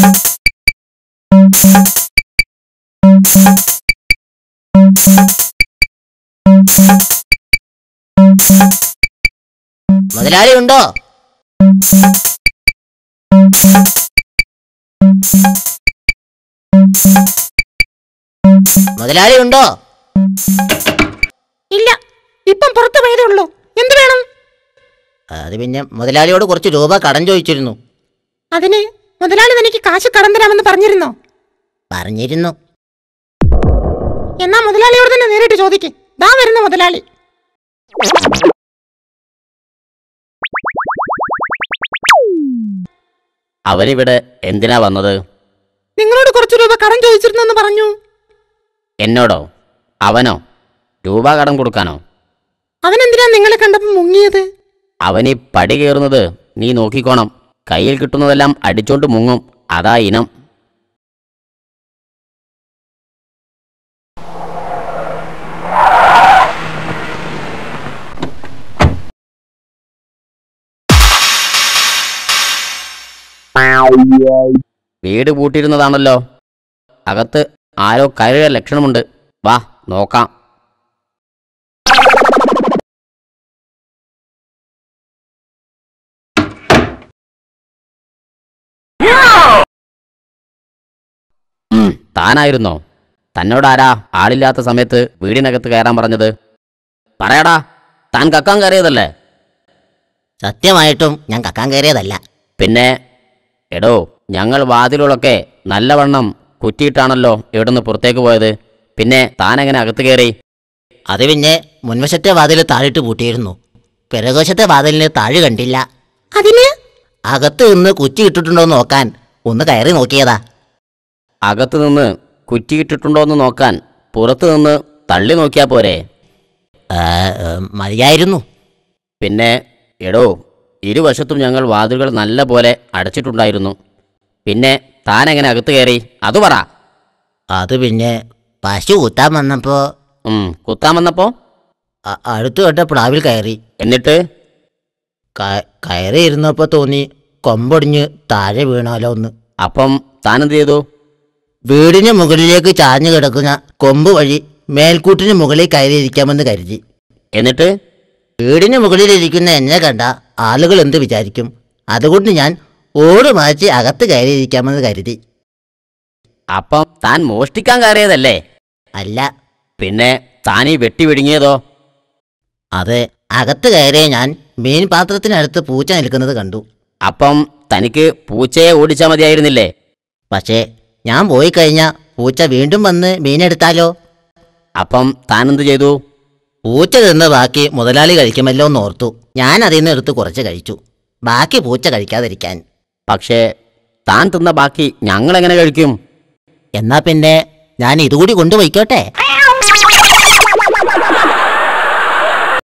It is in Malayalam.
മുതലാളി ഉണ്ടോ മുതലാളി ഉണ്ടോ ഇല്ല ഇപ്പം പുറത്തു പോയതേ ഉള്ളൂ എന്ത് വേണം അത് പിന്നെ മുതലാളിയോട് കുറച്ച് രൂപ കടം ചോദിച്ചിരുന്നു അതിന് മുതലാളി തനിക്ക് കാശ് കടം തരാമെന്ന് പറഞ്ഞിരുന്നോ പറഞ്ഞിരുന്നു എന്നാ മുതലാളിയോട് തന്നെ നേരിട്ട് ചോദിക്ക് ദാ വരുന്ന മുതലാളി അവരിവിടെ എന്തിനാ വന്നത് നിങ്ങളോട് കുറച്ച് രൂപ കടം ചോദിച്ചിരുന്നെന്ന് പറഞ്ഞു എന്നോടോ അവനോ രൂപ കടം കൊടുക്കാനോ അവനെന്തിനാ നിങ്ങളെ കണ്ടപ്പോൾ മുങ്ങിയത് അവനീ പടി കയറുന്നത് നീ നോക്കിക്കോണം കയ്യിൽ കിട്ടുന്നതെല്ലാം അടിച്ചോണ്ട് മുങ്ങും അതാ ഇനം വീട് പൂട്ടിയിരുന്നതാണല്ലോ അകത്ത് ആരോ കയറിയ ലക്ഷണമുണ്ട് വാ നോക്കാം ഉം, താനായിരുന്നോ തന്നോടാരാ ആളില്ലാത്ത സമയത്ത് വീടിനകത്ത് കയറാൻ പറഞ്ഞത് പറയടാ താൻ കക്കാൻ കയറിയതല്ലേ സത്യമായിട്ടും ഞാൻ കക്കാൻ കയറിയതല്ല പിന്നെ എടോ ഞങ്ങൾ വാതിലുകളൊക്കെ നല്ലവണ്ണം കുറ്റിയിട്ടാണല്ലോ ഇവിടുന്ന് പുറത്തേക്ക് പോയത് പിന്നെ താനെങ്ങനെ അകത്ത് കയറി അത് പിന്നെ മുൻവശത്തെ വാതിൽ താഴിട്ട് പൂട്ടിയിരുന്നു പിറകുവശത്തെ വാതിലിന് താഴ് കണ്ടില്ല അതിന് അകത്ത് നിന്ന് കുറ്റി ഇട്ടിട്ടുണ്ടോ എന്ന് നോക്കാൻ ഒന്ന് കയറി നോക്കിയതാ അകത്ത് നിന്ന് കുറ്റിയിട്ടിട്ടുണ്ടോ എന്ന് നോക്കാൻ പുറത്തു നിന്ന് തള്ളി നോക്കിയാ പോരെ ആ, ഏ, മതിയായിരുന്നു പിന്നെ എടോ ഇരുവശത്തും ഞങ്ങൾ വാതിലുകൾ നല്ല പോലെ അടച്ചിട്ടുണ്ടായിരുന്നു പിന്നെ താനെങ്ങനെ അകത്ത് കയറി അത് പറ അത് പിന്നെ പശു കുത്താൻ വന്നപ്പോ ഉം, കുത്താൻ വന്നപ്പോ അ- അടുത്ത് കണ്ട പ്ലാവിൽ കയറി എന്നിട്ട് ക- കയറി ഇരുന്നപ്പോ തോന്നി കൊമ്പൊടിഞ്ഞ് താഴെ വീണാലോ ഒന്ന് അപ്പം താനെന്ത് ചെയ്തു വീടിന് മുകളിലേക്ക് ചാഞ്ഞു കിടക്കുന്ന കൊമ്പ് വഴി മേൽക്കൂട്ടിന് മുകളിൽ കയറിയിരിക്കാമെന്ന് കരുതി എന്നിട്ട് വീടിന് മുകളിലിരിക്കുന്ന എന്നെ കണ്ട ആളുകൾ എന്ത് വിചാരിക്കും അതുകൊണ്ട് ഞാൻ ഓട് മാറ്റി അകത്ത് കയറിയിരിക്കാമെന്ന് കരുതി അപ്പം താൻ മോഷ്ടിക്കാൻ കയറിയതല്ലേ അല്ല പിന്നെ താനീ വെട്ടി വിഴുങ്ങിയതോ അത് അകത്ത് കയറിയ ഞാൻ മീൻ പാത്രത്തിനടുത്ത് പൂച്ച നിൽക്കുന്നത് കണ്ടു അപ്പം തനിക്ക് പൂച്ചയെ ഓടിച്ചാൽ മതിയായിരുന്നില്ലേ പക്ഷേ ഞാൻ പോയി കഴിഞ്ഞാൽ പൂച്ച വീണ്ടും വന്ന് മീനെടുത്താലോ അപ്പം താനെന്ത് ചെയ്തു പൂച്ച തിന്ന ബാക്കി മുതലാളി കഴിക്കുമല്ലോ എന്ന് ഓർത്തു ഞാൻ അതിൽ നിന്ന് എടുത്ത് കുറച്ച് കഴിച്ചു ബാക്കി പൂച്ച കഴിക്കാതിരിക്കാൻ പക്ഷേ താൻ തിന്ന ബാക്കി ഞങ്ങൾ എങ്ങനെ കഴിക്കും എന്നാ പിന്നെ ഞാൻ ഇതുകൂടി കൊണ്ടുപോയിക്കോട്ടെ